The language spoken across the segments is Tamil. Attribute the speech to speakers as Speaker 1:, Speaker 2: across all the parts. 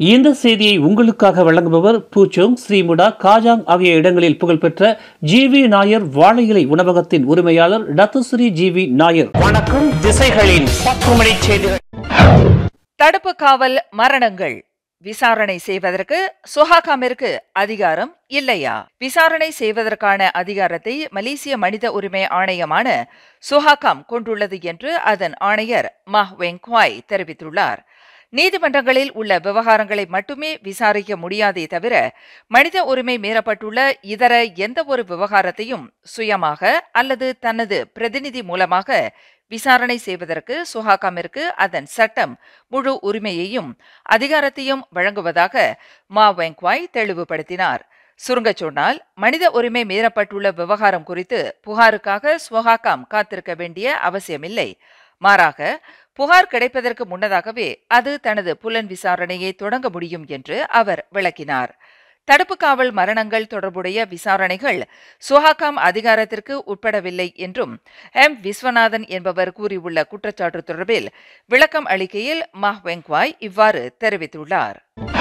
Speaker 1: இந்த செய்தியை உங்களுக்காக வழங்குபவர் பூச்சோங் ஸ்ரீமுடா காஜாங் ஆகிய இடங்களில் புகழ்பெற்ற ஜி வி நாயர் வாழை இலை உணவகத்தின் உரிமையாளர் டத்துஸ்ரீ ஜி வி நாயர் வணக்கம் திசைகளின் பத்து மணி செய்திகள்
Speaker 2: தடுப்பு காவல் மரணங்கள் விசாரணை செய்வதற்கு சுஹாகாமிற்கு அதிகாரம் இல்லையா விசாரணை செய்வதற்கான அதிகாரத்தை மலேசிய மனித உரிமை ஆணையமான சுஹாகாம் கொண்டுள்ளது என்று அதன் ஆணையர் மஹ் வெங்க்வாய் தெரிவித்துள்ளார் நீதிமன்றங்களில் உள்ள விவகாரங்களை மட்டுமே விசாரிக்க முடியாதே தவிர மனித உரிமை மீறப்பட்டுள்ள இதர எந்த ஒரு விவகாரத்தையும் சுயமாக அல்லது தனது பிரதிநிதி மூலமாக விசாரணை செய்வதற்கு சுஹாகாமிற்கு அதன் சட்டம் முழு உரிமையையும் அதிகாரத்தையும் வழங்குவதாக மா வெங்க்வாய் தெளிவுபடுத்தினார் சுருங்கச் சொன்னால் மனித உரிமை மீறப்பட்டுள்ள விவகாரம் குறித்து புகாருக்காக சுஹாகாம் காத்திருக்க வேண்டிய அவசியமில்லை மாறாக புகார் கிடைப்பதற்கு முன்னதாகவே அது தனது புலன் விசாரணையை தொடங்க முடியும் என்று அவர் விளக்கினார் தடுப்பு காவல் மரணங்கள் தொடர்புடைய விசாரணைகள் சுஹாகாம் அதிகாரத்திற்கு உட்படவில்லை என்றும் எம் விஸ்வநாதன் என்பவர் கூறியுள்ள குற்றச்சாட்டு தொடர்பில் விளக்கம் அளிக்கையில் மஹ் வெங்க்வாய் இவ்வாறு தெரிவித்துள்ளார்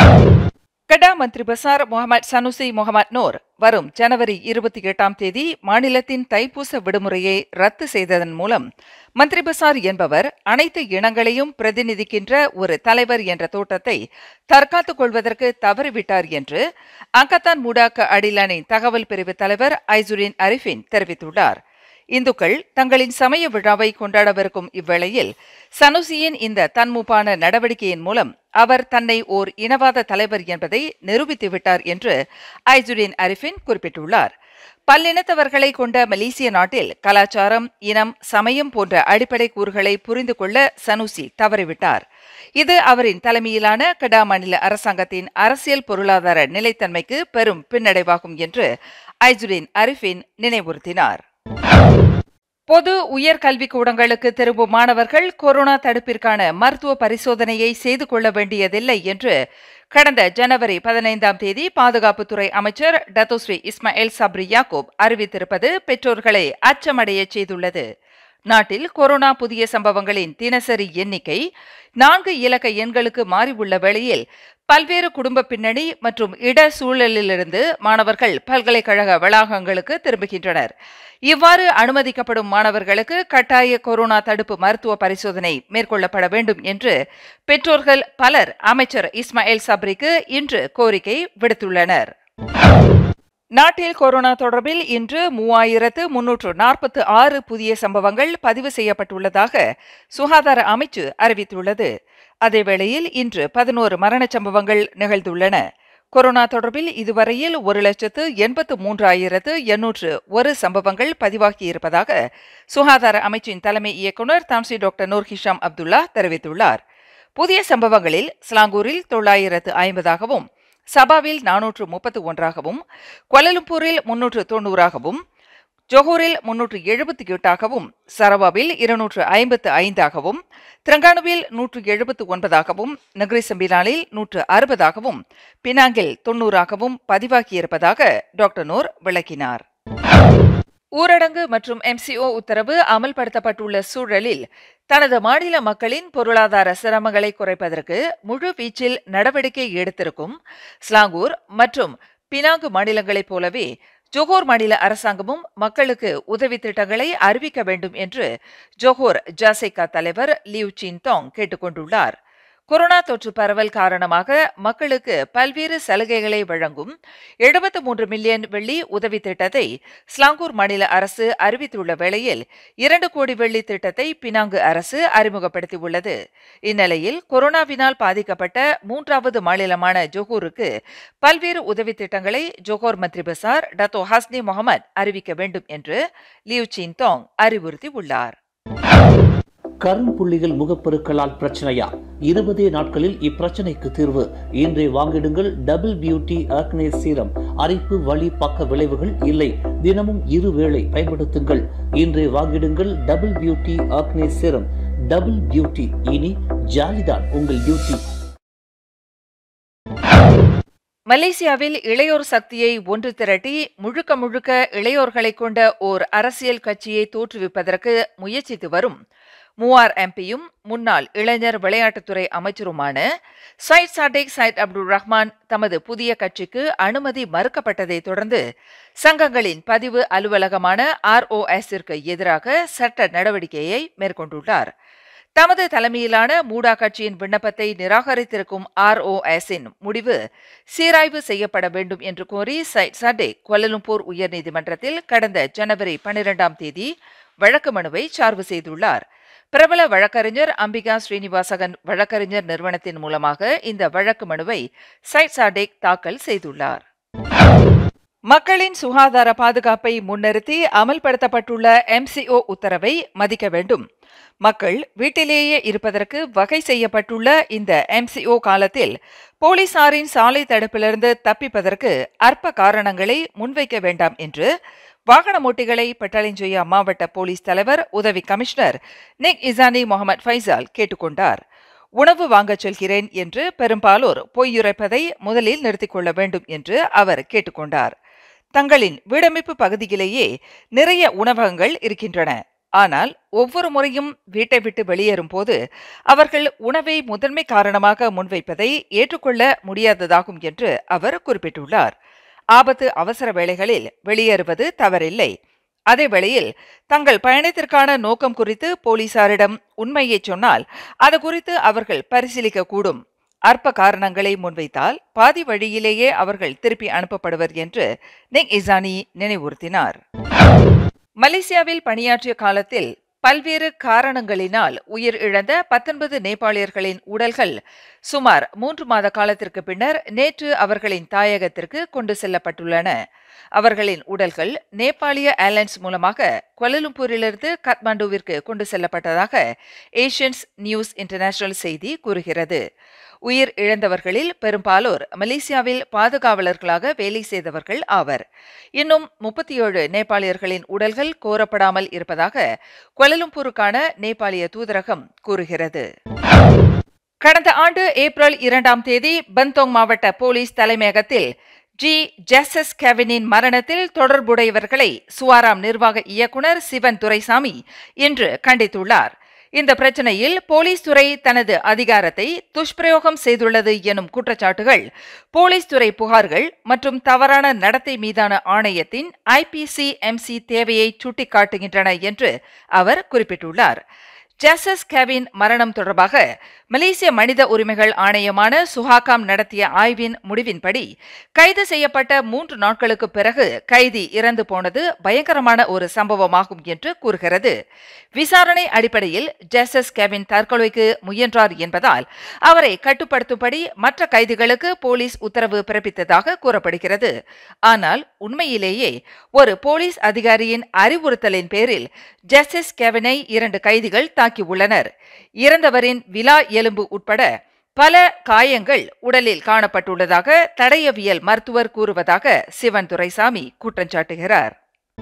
Speaker 2: கடா மந்திரி பசார் முகமது சனுசி முகமது நூர் வரும் ஜனவரி இருபத்தி எட்டாம் தேதி மாநிலத்தின் தைப்பூச விடுமுறையை ரத்து செய்ததன் மூலம் மந்திரி பசார் என்பவர் அனைத்து இனங்களையும் பிரதிநிதிக்கின்ற ஒரு தலைவர் என்ற தோட்டத்தை தற்காத்துக் கொள்வதற்கு தவறிவிட்டார் என்று அங்கத்தான் மூடாக்க அடிலானின் தகவல் பிரிவு தலைவர் ஐசுரின் அரிஃபின் தெரிவித்துள்ளார் இந்துக்கள் தங்களின் சமய விழாவை கொண்டாடவிருக்கும் இவ்வேளையில் சனுசியின் இந்த தன்முப்பான நடவடிக்கையின் மூலம் அவர் தன்னை ஓர் இனவாத தலைவர் என்பதை நிரூபித்துவிட்டார் என்று ஐசுடின் அரிஃபின் குறிப்பிட்டுள்ளார் பல்லினத்தவர்களை கொண்ட மலேசிய நாட்டில் கலாச்சாரம் இனம் சமயம் போன்ற அடிப்படை கூறுகளை புரிந்து கொள்ள சனுசி தவறிவிட்டார் இது அவரின் தலைமையிலான கடா மாநில அரசாங்கத்தின் அரசியல் பொருளாதார நிலைத்தன்மைக்கு பெரும் பின்னடைவாகும் என்று ஐசுடின் அரிஃபின் நினைவுறுத்தினார் பொது உயர்கல்விக் கூடங்களுக்கு திரும்பும் மாணவர்கள் கொரோனா தடுப்பிற்கான மருத்துவ பரிசோதனையை செய்து கொள்ள வேண்டியதில்லை என்று கடந்த ஜனவரி பதினைந்தாம் தேதி பாதுகாப்புத்துறை அமைச்சர் டத்தோஸ்ரீ இஸ்மாயில் சப்ரி யாக்கூப் அறிவித்திருப்பது பெற்றோர்களை அச்சமடைய செய்துள்ளது நாட்டில் கொரோனா புதிய சம்பவங்களின் தினசரி எண்ணிக்கை நான்கு இலக்க எண்களுக்கு மாறியுள்ள வேளையில் பல்வேறு குடும்ப பின்னணி மற்றும் இட சூழலிலிருந்து மாணவர்கள் பல்கலைக்கழக வளாகங்களுக்கு திரும்புகின்றனர் இவ்வாறு அனுமதிக்கப்படும் மாணவர்களுக்கு கட்டாய கொரோனா தடுப்பு மருத்துவ பரிசோதனை மேற்கொள்ளப்பட வேண்டும் என்று பெற்றோர்கள் பலர் அமைச்சர் இஸ்மாயில் சப்ரிக்கு இன்று கோரிக்கை விடுத்துள்ளனர் நாட்டில் கொரோனா தொடர்பில் இன்று மூவாயிரத்து முன்னூற்று நாற்பத்து ஆறு புதிய சம்பவங்கள் பதிவு செய்யப்பட்டுள்ளதாக சுகாதார அமைச்சு அறிவித்துள்ளது அதேவேளையில் இன்று பதினோரு மரணச் சம்பவங்கள் நிகழ்ந்துள்ளன கொரோனா தொடர்பில் இதுவரையில் ஒரு லட்சத்து எண்பத்து மூன்றாயிரத்து எண்ணூற்று ஒரு சம்பவங்கள் பதிவாகியிருப்பதாக சுகாதார அமைச்சின் தலைமை இயக்குநர் தாம்சி டாக்டர் நூர் ஹிஷாம் அப்துல்லா தெரிவித்துள்ளார் புதிய சம்பவங்களில் ஸ்லாங்கூரில் தொள்ளாயிரத்து ஐம்பதாகவும் சபாவில் நானூற்று முப்பத்து ஒன்றாகவும் கொலலும்பூரில் முன்னூற்று தொன்னூறாகவும் ஜொஹூரில் முன்னூற்று எழுபத்தி எட்டாகவும் சரவாவில் இருநூற்று ஐம்பத்து ஐந்தாகவும் திரங்கானுவில் நூற்று எழுபத்து ஒன்பதாகவும் நகரி சம்பிலானில் நூற்று அறுபதாகவும் பினாங்கில் தொன்னூறாகவும் பதிவாகியிருப்பதாக டாக்டர் நூர் விளக்கினார் ஊரடங்கு மற்றும் எம்சிஓ உத்தரவு அமல்படுத்தப்பட்டுள்ள சூழலில் தனது மாநில மக்களின் பொருளாதார சிரமங்களை குறைப்பதற்கு முழு வீச்சில் நடவடிக்கை எடுத்திருக்கும் ஸ்லாங்கூர் மற்றும் பினாங்கு மாநிலங்களைப் போலவே ஜோஹோர் மாநில அரசாங்கமும் மக்களுக்கு உதவி திட்டங்களை அறிவிக்க வேண்டும் என்று ஜோஹோர் ஜாசைகா தலைவர் லியூ சின் தாங் கேட்டுக்கொண்டுள்ளார் கொரோனா தொற்று பரவல் காரணமாக மக்களுக்கு பல்வேறு சலுகைகளை வழங்கும் எழுபத்து மூன்று மில்லியன் வெள்ளி உதவி திட்டத்தை ஸ்லாங்கூர் மாநில அரசு அறிவித்துள்ள வேளையில் இரண்டு கோடி வெள்ளி திட்டத்தை பினாங்கு அரசு அறிமுகப்படுத்தியுள்ளது இந்நிலையில் கொரோனாவினால் பாதிக்கப்பட்ட மூன்றாவது மாநிலமான ஜோகூருக்கு பல்வேறு உதவி திட்டங்களை ஜோகோர் மந்திரி பசார் டத்தோ ஹஸ்னி முகமது அறிவிக்க வேண்டும் என்று லியூ சின் தாங் அறிவுறுத்தியுள்ளார்
Speaker 1: கரும்புள்ளிகள் முகப்பெருக்களால் பிரச்சனையா இருபதே நாட்களில் இப்பிரச்சனைக்கு தீர்வு இன்றே வாங்கிடுங்கள் டபுள் பியூட்டி ஆக்னே சீரம் அரிப்பு வலி பக்க விளைவுகள் இல்லை தினமும் இருவேளை பயன்படுத்துங்கள் இன்றே வாங்கிடுங்கள் double beauty acne serum double beauty இனி ஜாலிதான் உங்கள் டியூட்டி
Speaker 2: மலேசியாவில் இளையோர் சக்தியை ஒன்று திரட்டி முழுக்க முழுக்க இளையோர்களை கொண்ட ஓர் அரசியல் கட்சியை தோற்றுவிப்பதற்கு முயற்சித்து வரும் மூவார் எம்பியும் முன்னாள் இளைஞர் விளையாட்டுத்துறை அமைச்சருமான Syed Saddiq Syed Abdul Rahman தமது புதிய கட்சிக்கு அனுமதி மறுக்கப்பட்டதை தொடர்ந்து சங்கங்களின் பதிவு அலுவலகமான ஆர்ஓஎஸ்ஸிற்கு எதிராக சட்ட நடவடிக்கையை மேற்கொண்டுள்ளார் தமது தலைமையிலான மூடா கட்சியின் விண்ணப்பத்தை நிராகரித்திருக்கும் ஆர்ஓஎஸின் முடிவு சீராய்வு செய்யப்பட வேண்டும் என்று கோரி சைட் சடே கொலலும்பூர் உயர்நீதிமன்றத்தில் கடந்த ஜனவரி பனிரெண்டாம் தேதி வழக்கு மனுவை சார்பு செய்துள்ளார் பிரபல வழக்கறிஞர் அம்பிகா ஸ்ரீனிவாசகன் வழக்கறிஞர் நிறுவனத்தின் மூலமாக இந்த வழக்கு மனுவை சைட் சாடேக் தாக்கல் செய்துள்ளார் மக்களின் சுகாதார பாதுகாப்பை முன்னிறுத்தி அமல்படுத்தப்பட்டுள்ள எம்சிஓ உத்தரவை மதிக்க வேண்டும் மக்கள் வீட்டிலேயே இருப்பதற்கு வகை செய்யப்பட்டுள்ள இந்த எம்சிஓ காலத்தில் போலீசாரின் சாலை தடுப்பிலிருந்து தப்பிப்பதற்கு அற்ப காரணங்களை முன்வைக்க வேண்டாம் என்று வாகனமோட்டிகளை பெட்டாலிஞ்சொய்யா மாவட்ட போலீஸ் தலைவர் உதவி commissioner Nik Ezani Mohamad Faisal கேட்டுக்கொண்டார் உணவு வாங்கச் செல்கிறேன் என்று பெரும்பாலோர் பொய்யுரைப்பதை முதலில் நிறுத்திக் கொள்ள வேண்டும் என்று அவர் கேட்டுக்கொண்டார் தங்களின் வீடமைப்பு பகுதியிலேயே நிறைய உணவகங்கள் இருக்கின்றன ஆனால் ஒவ்வொரு முறையும் வீட்டை விட்டு வெளியேறும் போது அவர்கள் உணவை முதன்மை காரணமாக முன்வைப்பதை ஏற்றுக்கொள்ள முடியாததாகும் என்று அவர் குறிப்பிட்டுள்ளார் ஆபத்து அவசர வேளைகளில் வெளியேறுவது தவறில்லை அதே வேளையில் தங்கள் பயணத்திற்கான நோக்கம் குறித்து போலீசாரிடம் உண்மையை சொன்னால் அது குறித்து அவர்கள் பரிசீலிக்க கூடும் அற்ப காரணங்களை முன்வைத்தால் பாதி வழியிலேயே அவர்கள் திருப்பி அனுப்பப்படுவர் என்று நிக் இசானி நினைவுறுத்தினார் மலேசியாவில் பணியாற்றிய காலத்தில் பல்வேறு காரணங்களினால் உயிர் இழந்த பத்தொன்பது நேபாளியர்களின் உடல்கள் சுமார் மூன்று மாத காலத்திற்கு பின்னர் நேற்று அவர்களின் தாயகத்திற்கு கொண்டு செல்லப்பட்டுள்ளன அவர்களின் உடல்கள் நேபாளிய ஏர்லைன்ஸ் மூலமாக கொலலும்பூரிலிருந்து காத்மாண்டுவிற்கு கொண்டு செல்லப்பட்டதாக ஏஷியன்ஸ் நியூஸ் இன்டர்நேஷனல் செய்தி கூறுகிறது உயிர் இழந்தவர்களில் பெரும்பாலோர் மலேசியாவில் பாதுகாவலர்களாக வேலை செய்தவர்கள் ஆவர் இன்னும் முப்பத்தி ஏழு நேபாளியர்களின் உடல்கள் கோரப்படாமல் இருப்பதாக கொலலும்பூருக்கான நேபாளிய தூதரகம் கூறுகிறது கடந்த ஆண்டு ஏப்ரல் இரண்டாம் தேதி பந்தோங் மாவட்ட போலீஸ் தலைமையகத்தில் ஜி ஜெசஸ் கெவினின் மரணத்தில் தொடர்புடையவர்களை சுவாராம் நிர்வாக இயக்குனர் சிவன் துரைசாமி இன்று கண்டித்துள்ளார் இந்த பிரச்சனையில் போலீஸ் துறை தனது அதிகாரத்தை துஷ்பிரயோகம் செய்துள்ளது எனும் குற்றச்சாட்டுகள் போலீஸ் துறை புகார்கள் மற்றும் தவறான நடத்தை மீதான ஆணையத்தின் ஐபிசி எம்சி தேவையை சுட்டிக்காட்டுகின்றன என்று அவர் குறிப்பிட்டுள்ளார் ஜஸ்டிஸ் கெவின் மரணம் தொடர்பாக மலேசிய மனித உரிமைகள் ஆணையமான சுஹாகாம் நடத்திய ஆய்வின் முடிவின்படி கைது செய்யப்பட்ட மூன்று நாட்களுக்கு பிறகு கைதி இறந்து போனது பயங்கரமான ஒரு சம்பவமாகும் என்று கூறுகிறது விசாரணை அடிப்படையில் ஜஸ்டிஸ் கெவின் தற்கொலைக்கு முயன்றார் என்பதால் அவரை கட்டுப்படுத்தும்படி மற்ற கைதிகளுக்கு போலீஸ் உத்தரவு பிறப்பித்ததாக கூறப்படுகிறது ஆனால் உண்மையிலேயே ஒரு போலீஸ் அதிகாரியின் அறிவுறுத்தலின் பேரில் ஜஸ்டிஸ் கெவினை இரண்டு கைதிகள் தாக்கியுள்ளனர் இறந்தவரின் விலா எலும்பு உட்பட பல காயங்கள் உடலில் காணப்பட்டுள்ளதாக தடயவியல் மருத்துவர் கூறுவதாக சிவன் துரைசாமி குற்றஞ்சாட்டுகிறார்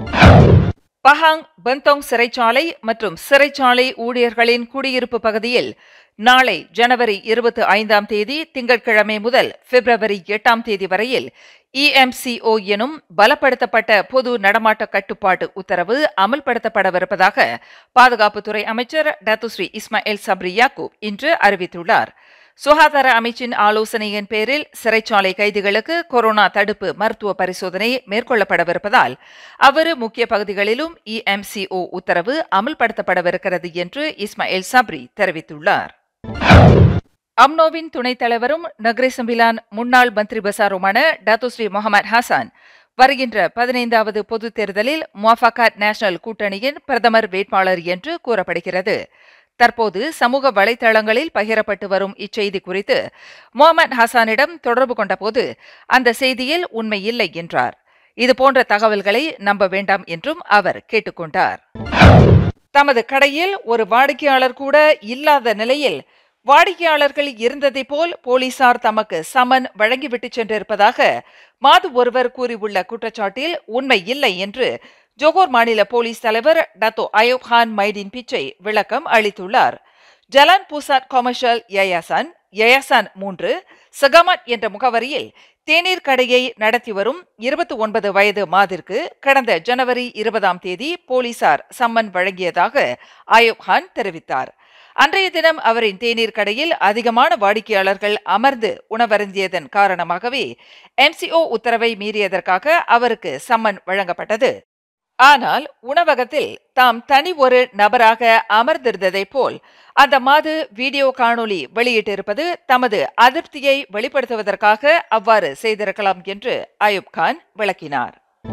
Speaker 2: பஹாங் பந்தோங் சிறைச்சாலை மற்றும் சிறைச்சாலை ஊழியர்களின் குடியிருப்பு பகுதியில் நாளை ஜனவரி இருபத்தி ஐந்தாம் தேதி திங்கட்கிழமை முதல் பிப்ரவரி எட்டாம் தேதி வரையில் இஎம்சிஓ எனும் பலப்படுத்தப்பட்ட பொது நடமாட்ட கட்டுப்பாட்டு உத்தரவு அமல்படுத்தப்படவிருப்பதாக பாதுகாப்புத்துறை அமைச்சர் டத்துஸ்ரீ இஸ்மாயில் சப்ரி யாக்கூப் இன்று அறிவித்துள்ளார் சுகாதார அமைச்சின் ஆலோசனையின் பேரில் சிறைச்சாலை கைதிகளுக்கு கொரோனா தடுப்பு மருத்துவ பரிசோதனை மேற்கொள்ளப்படவிருப்பதால் அவ்விரு முக்கிய பகுதிகளிலும் இஎம்சிஓ உத்தரவு அமல்படுத்தப்படவிருக்கிறது என்று இஸ்மாயில் சப்ரி தெரிவித்துள்ளார் அம்னோவின் துணைத் தலைவரும் நக்ரேசம்பிலான் முன்னாள் மந்திரி பசாருமான டத்துஸ்ரீ முகமது ஹசான் வருகின்ற பதினைந்தாவது பொதுத் தேர்தலில் முவாஃபகாத் நேஷனல் கூட்டணியின் பிரதமர் வேட்பாளர் என்று கூறப்படுகிறது தற்போது சமூக வலைதளங்களில் பகிரப்பட்டு வரும் இச்செய்தி குறித்து முகமது ஹசானிடம் தொடர்பு கொண்டபோது அந்த செய்தியில் உண்மை இல்லை என்றார் இதுபோன்ற தகவல்களை நம்ப வேண்டாம் என்றும் அவர் கேட்டுக்கொண்டார் தமது கடையில் ஒரு வாடிக்கையாளர் கூட இல்லாத நிலையில் வாடிக்கையாளர்கள் இருந்ததை போல் போலீசார் தமக்கு சமன் வழங்கிவிட்டு சென்றிருப்பதாக மாது ஒருவர் கூறியுள்ள குற்றச்சாட்டில் உண்மை இல்லை என்று ஜோகோர் மாநில போலீஸ் தலைவர் டத்தோ அயோப் கான் மைடின் பிச்சை விளக்கம் அளித்துள்ளார் ஜலான் பூசாட் கமர்ஷியல் யயாசான் யயாசான் மூன்று சகமட் என்ற முகவரியில் தேநீர் கடையை நடத்தி வரும் இருபத்தி ஒன்பது வயது மாதிற்கு கடந்த ஜனவரி இருபதாம் தேதி போலீசார் சம்மன் வழங்கியதாக ஆயூப் கான் தெரிவித்தார் அன்றைய தினம் அவரின் தேநீர் கடையில் அதிகமான வாடிக்கையாளர்கள் அமர்ந்து உணவருந்தியதன் காரணமாகவே எம்சிஓ உத்தரவை மீறியதற்காக அவருக்கு சம்மன் வழங்கப்பட்டது ஆனால் உணவகத்தில் தாம் தனி ஒரு நபராக அமர்ந்திருந்ததைப் போல் அந்த மாது வீடியோ காணொளி வெளியிட்டிருப்பது தமது அதிருப்தியை வெளிப்படுத்துவதற்காக அவ்வாறு செய்திருக்கலாம் என்று அயூப் கான் விளக்கினார்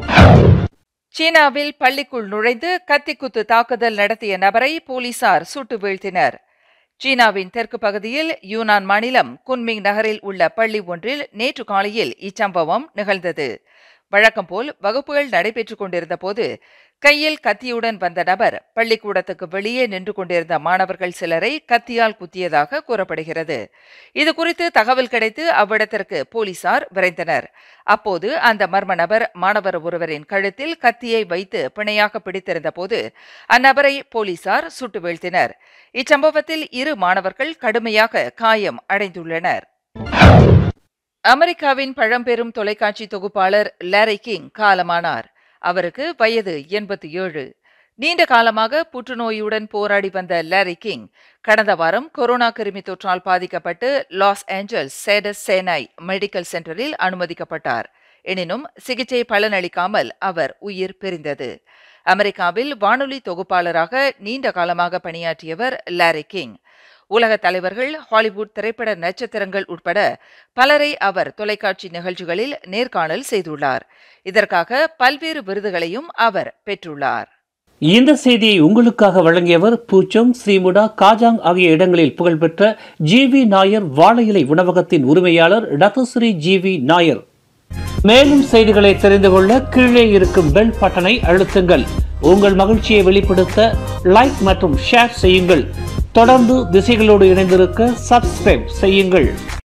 Speaker 2: சீனாவில் பள்ளிக்குள் நுழைந்து கத்திக்குத்து தாக்குதல் நடத்திய நபரை போலீசார் சுட்டு வீழ்த்தினர் சீனாவின் தெற்கு பகுதியில் யூனான் மாநிலம் குன்மிங் நகரில் உள்ள பள்ளி ஒன்றில் நேற்று காலையில் இச்சம்பவம் நிகழ்ந்தது வழக்கம் போல் வகுப்புகள் நடைபெற்றுக் கொண்டிருந்த போது கையில் கத்தியுடன் வந்த நபர் பள்ளிக்கூடத்துக்கு வெளியே நின்று கொண்டிருந்த மாணவர்கள் சிலரை கத்தியால் குத்தியதாக கூறப்படுகிறது இது குறித்து தகவல் கிடைத்து அவ்விடத்திற்கு போலீசார் விரைந்தனர் அப்போது அந்த மர்ம நபர் மாணவர் ஒருவரின் கழுத்தில் கத்தியை வைத்து பிணையாக பிடித்திருந்த போது அந்நபரை போலீசார் சுட்டு வீழ்த்தினர் இச்சம்பவத்தில் இரு மாணவர்கள் கடுமையாக காயம் அடைந்துள்ளனர் அமெரிக்காவின் பழம்பெரும் தொலைக்காட்சி தொகுப்பாளர் லாரி கிங் காலமானார் அவருக்கு வயது எண்பத்தி ஏழு நீண்ட காலமாக புற்றுநோயுடன் போராடி வந்த லாரி கிங் கடந்த வாரம் கொரோனா கிருமி தொற்றால் பாதிக்கப்பட்டு Los Angeles Cedars Sinai medical சென்டரில் அனுமதிக்கப்பட்டார் எனினும் சிகிச்சை பலனளிக்காமல் அவர் உயிர் பிரிந்தது அமெரிக்காவில் வானொலி தொகுப்பாளராக நீண்ட காலமாக பணியாற்றியவர் லாரி கிங் உலக தலைவர்கள் ஹாலிவுட் திரைப்பட நட்சத்திரங்கள் உட்பட பலரை அவர் தொலைக்காட்சி நிகழ்ச்சிகளில் நேர்காணல் செய்துள்ளார் இதற்காக பல்வேறு விருதுகளையும் அவர் பெற்றுள்ளார்
Speaker 1: இந்த செய்தியை உங்களுக்காக வழங்கியவர் பூச்சோங் ஸ்ரீமுடா காஜாங் ஆகிய இடங்களில் புகழ்பெற்ற ஜி வி நாயர் வாழை இலை உணவகத்தின் உரிமையாளர் டத்துஸ்ரீ ஜி வி நாயர் மேலும் செய்திகளை தெரிந்து கொள்ள கீழே இருக்கும் பெல் பட்டனை அழுத்துங்கள் உங்கள் மகிழ்ச்சியை வெளிப்படுத்த லைக் மற்றும் ஷேர் செய்யுங்கள் தொடர்ந்து திசைகளோடு இணைந்திருக்க சப்ஸ்கிரைப் செய்யுங்கள்